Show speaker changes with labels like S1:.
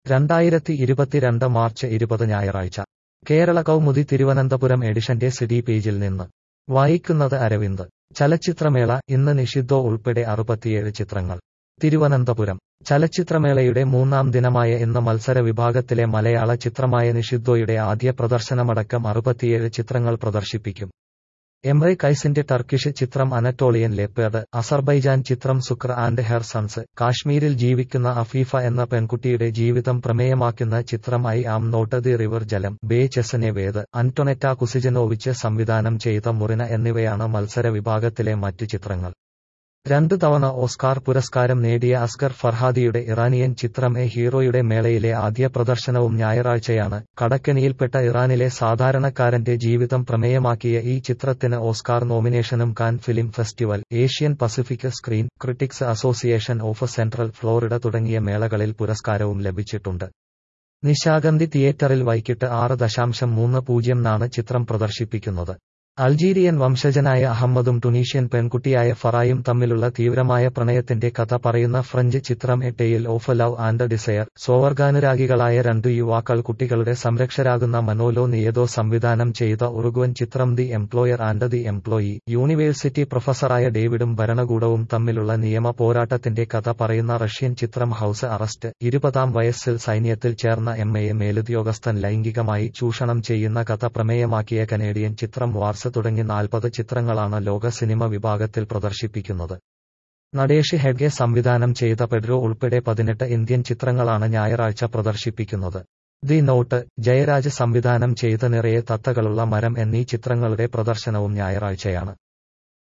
S1: രണ്ടായിരത്തി ഇരുപത്തിരണ്ട് മാർച്ച് ഇരുപത് ഞായറാഴ്ച കേരള കൗമുദി തിരുവനന്തപുരം എഡിഷന്റെ സിഡി പേജിൽ നിന്ന് വായിക്കുന്നത് അരവിന്ദ് ചലച്ചിത്രമേള ഇന്ന് നിഷിദ്ധോ ഉൾപ്പെടെ അറുപത്തിയേഴ് ചിത്രങ്ങൾ തിരുവനന്തപുരം ചലച്ചിത്രമേളയുടെ മൂന്നാം ദിനമായ ഇന്ന് മത്സര വിഭാഗത്തിലെ മലയാള ചിത്രമായ നിഷിദ്ധോയുടെ ആദ്യ പ്രദർശനമടക്കം അറുപത്തിയേഴ് ചിത്രങ്ങൾ പ്രദർശിപ്പിക്കും എംറെ കൈസിന്റെ ടർക്കിഷ് ചിത്രം അനറ്റോളിയൻ ലേപ്പേർഡ് അസർബൈജാൻ ചിത്രം സുക്ര ആൻഡ് ഹെർ സൺസ് കാശ്മീരിൽ ജീവിക്കുന്ന അഫീഫ എന്ന പെൺകുട്ടിയുടെ ജീവിതം പ്രമേയമാക്കുന്ന ചിത്രം I am not the river Jhelum ബേ ചെസനെ വേദ് അന്റൊനെറ്റ കുസിജനോവിച്ച് സംവിധാനം ചെയ്ത മുറിന എന്നിവയാണ് മത്സര വിഭാഗത്തിലെ മറ്റ് ചിത്രങ്ങൾ രണ്ടു തവണ ഓസ്കാർ പുരസ്കാരം നേടിയ അസ്ഗർ ഫർഹാദിയുടെ ഇറാനിയൻ ചിത്രം എ ഹീറോയുടെ മേളയിലെ ആദ്യ പ്രദർശനവും ഞായറാഴ്ചയാണ് കടക്കെണിയിൽപ്പെട്ട ഇറാനിലെ സാധാരണക്കാരന്റെ ജീവിതം പ്രമേയമാക്കിയ ഈ ചിത്രത്തിന് ഓസ്കാർ നോമിനേഷനും Cannes film festival Asian Pacific screen critics association of Central Florida തുടങ്ങിയ മേളകളിൽ പുരസ്കാരവും ലഭിച്ചിട്ടുണ്ട് നിശാഗന്ധി തിയേറ്ററിൽ വൈകിട്ട് ആറ് ദശാംശം മൂന്ന് പൂജ്യം നാണ് ചിത്രം പ്രദർശിപ്പിക്കുന്നത് അൾജീരിയൻ വംശജനായ അഹമ്മദും ടുണീഷ്യൻ പെൺകുട്ടിയായ ഫറായും തമ്മിലുള്ള തീവ്രമായ പ്രണയത്തിന്റെ കഥ പറയുന്ന ഫ്രഞ്ച് ചിത്രം a tale of love and desire സ്വവർഗാനുരാഗികളായ രണ്ടു യുവാക്കൾ കുട്ടികളുടെ സംരക്ഷരാകുന്ന മനോലോ നിയതോ സംവിധാനം ചെയ്ത ഉറുഗ്വൻ ചിത്രം the employer and the employee university പ്രൊഫസറായ ഡേവിഡും ഭരണകൂടവും തമ്മിലുള്ള നിയമ പോരാട്ടത്തിന്റെ കഥ പറയുന്ന റഷ്യൻ ചിത്രം ഹൌസ് അറസ്റ്റ് ഇരുപതാം വയസ്സിൽ സൈന്യത്തിൽ ചേർന്ന എം എ മേലുദ്യോഗസ്ഥൻ ലൈംഗികമായി ചൂഷണം ചെയ്യുന്ന കഥ പ്രമേയമാക്കിയ കനേഡിയൻ ചിത്രം വാർസ് തുടങ്ങി നാൽപ്പത് ചിത്രങ്ങളാണ് ലോക സിനിമ വിഭാഗത്തിൽ പ്രദർശിപ്പിക്കുന്നത് നടേഷ് ഹെഡ്ഗെ സംവിധാനം ചെയ്ത പെഡ്രോ ഉൾപ്പെടെ പതിനെട്ട് ഇന്ത്യൻ ചിത്രങ്ങളാണ് ഞായറാഴ്ച പ്രദർശിപ്പിക്കുന്നത് ദി നോട്ട് ജയരാജ് സംവിധാനം ചെയ്ത നിറയെ തത്തകളുള്ള മരം എന്നീ ചിത്രങ്ങളുടെ പ്രദർശനവും ഞായറാഴ്ചയാണ്